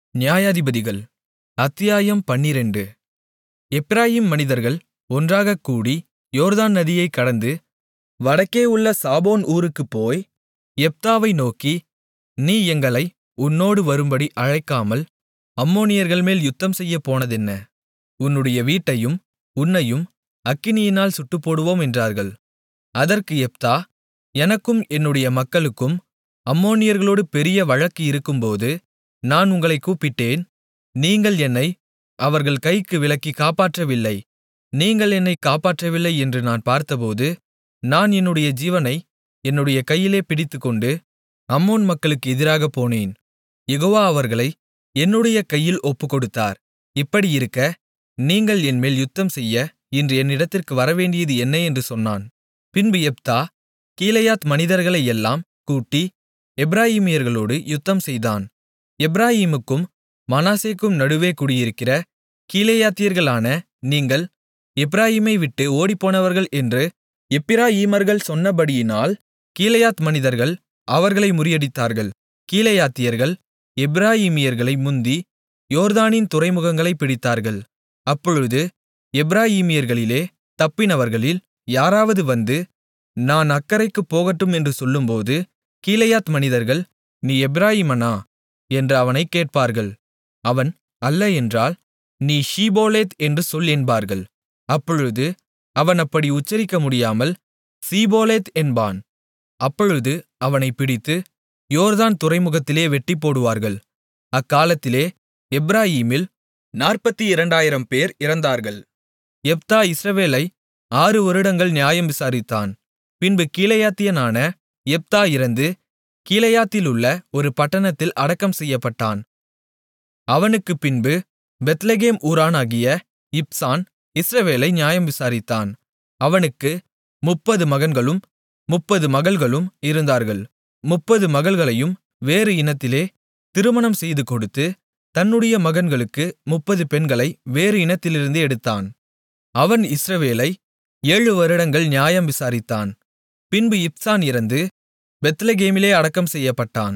நியாயாதிபதிகள் அத்தியாயம் பன்னிரண்டு எப்பிராயீம் மனிதர்கள் ஒன்றாகக் கூடி யோர்தான் நதியைக் கடந்து வடக்கே உள்ள சாபோன் ஊருக்குப் போய் யெப்தாவை நோக்கி நீ எங்களை உன்னோடு வரும்படி அழைக்காமல் அம்மோனியர்கள்மேல் யுத்தம்செய்யப் போனதென்ன உன்னுடைய வீட்டையும் உன்னையும் அக்கினியினால் சுட்டுப்போடுவோம் என்றார்கள் அதற்கு யெப்தா எனக்கும் என்னுடைய மக்களுக்கும் அம்மோனியர்களோடு பெரிய வழக்கு இருக்கும்போது நான் உங்களைக் கூப்பிட்டேன் நீங்கள் என்னை அவர்கள் கைக்கு விலக்கிக் காப்பாற்றவில்லை நீங்கள் என்னைக் காப்பாற்றவில்லை என்று நான் பார்த்தபோது நான் என்னுடைய ஜீவனை என்னுடைய கையிலே பிடித்துக்கொண்டு அம்மோன் மக்களுக்கு எதிராகப் போனேன் யெகோவா அவர்களை என்னுடைய கையில் ஒப்புக்கொடுத்தார் இப்படியிருக்க நீங்கள் என்மேல் யுத்தம்செய்ய இன்று என்னிடத்திற்கு வரவேண்டியது என்ன என்று சொன்னான் பின்பு யெப்தா கீலேயாத் மனிதர்களையெல்லாம் கூட்டி எப்பிராயீமியர்களோடு யுத்தம்செய்தான் எப்பிராயீமுக்கும் மனாசேக்கும் நடுவே குடியிருக்கிற கீலேயாத்தியர்களான நீங்கள் எப்பிராயீமை விட்டு ஓடிப்போனவர்கள் என்று எப்பிராயீமர்கள் சொன்னபடியினால் கீலேயாத் மனிதர்கள் அவர்களை முறியடித்தார்கள் கீலேயாத்தியர்கள் எப்பிராயீமியர்களை முந்தி யோர்தானின் துறைமுகங்களைப் பிடித்தார்கள் அப்பொழுது எப்பிராயீமியர்களிலே தப்பினவர்களில் யாராவது வந்து நான் அக்கரைக்குப் போகட்டும் என்று சொல்லும்போது கீலேயாத் மனிதர்கள் நீ எப்பிராயீமனா என்று அவனைக் கேட்பார்கள் அவன் அல்ல என்றால் நீ ஷீபோலேத் என்று சொல் என்பார்கள் அப்பொழுது அவன் அப்படி உச்சரிக்க முடியாமல் சீபோலேத் என்பான் அப்பொழுது அவனைப் பிடித்து யோர்தான் துறைமுகத்திலே வெட்டிப்போடுவார்கள் அக்காலத்திலே எப்பிராயீமில் நாற்பத்தி இரண்டாயிரம் பேர் இறந்தார்கள் யெப்தா இஸ்ரவேலை ஆறு வருடங்கள் நியாயம் விசாரித்தான் பின்பு கீலேயாத்தியனான யெப்தா இறந்து கீலேயாத்திலுள்ள ஒரு பட்டணத்தில் அடக்கம் செய்யப்பட்டான் அவனுக்குப் பின்பு பெத்லெகேம் ஊரானாகிய இப்சான் இஸ்ரவேலை நியாயம் விசாரித்தான் அவனுக்கு முப்பது மகன்களும் முப்பது மகள்களும் இருந்தார்கள் முப்பது மகள்களையும் வேறு இனத்திலே திருமணம் செய்து கொடுத்து தன்னுடைய மகன்களுக்கு முப்பது பெண்களை வேறு இனத்திலிருந்து எடுத்தான் அவன் இஸ்ரவேலை ஏழு வருடங்கள் நியாயம் விசாரித்தான் பின்பு இப்சான் இறந்து பெத்லெகேமிலே அடக்கம் செய்யப்பட்டான்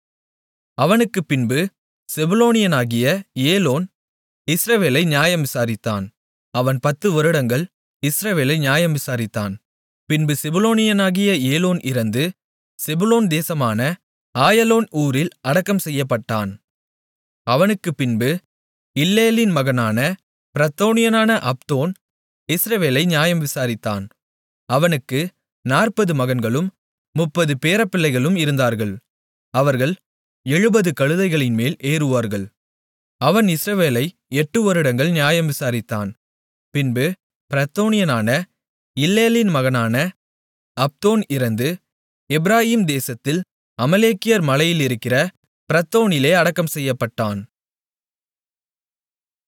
அவனுக்குப் பின்பு செபுலோனியனாகிய ஏலோன் இஸ்ரவேலை நியாயம் விசாரித்தான் அவன் பத்து வருடங்கள் இஸ்ரவேலை நியாயம் விசாரித்தான் பின்பு செபுலோனியனாகிய ஏலோன் இறந்து செபுலோன் தேசமான ஆயலோன் ஊரில் அடக்கம் செய்யப்பட்டான் அவனுக்குப் பின்பு இல்லேலின் மகனான பிரத்தோனியனான அப்தோன் இஸ்ரவேலை நியாயம் விசாரித்தான் அவனுக்கு நாற்பது மகன்களும் முப்பது பேரப்பிள்ளைகளும் இருந்தார்கள் அவர்கள் எழுபது கழுதைகளின்மேல் ஏறுவார்கள் அவன் இஸ்ரவேலை எட்டு வருடங்கள் நியாயம் விசாரித்தான் பின்பு பிரத்தோனியனான இல்லேலின் மகனான அப்தோன் இறந்து எப்பிராயீம் தேசத்தில் அமலேக்கியர் மலையிலிருக்கிற பிரத்தோனிலே அடக்கம் செய்யப்பட்டான்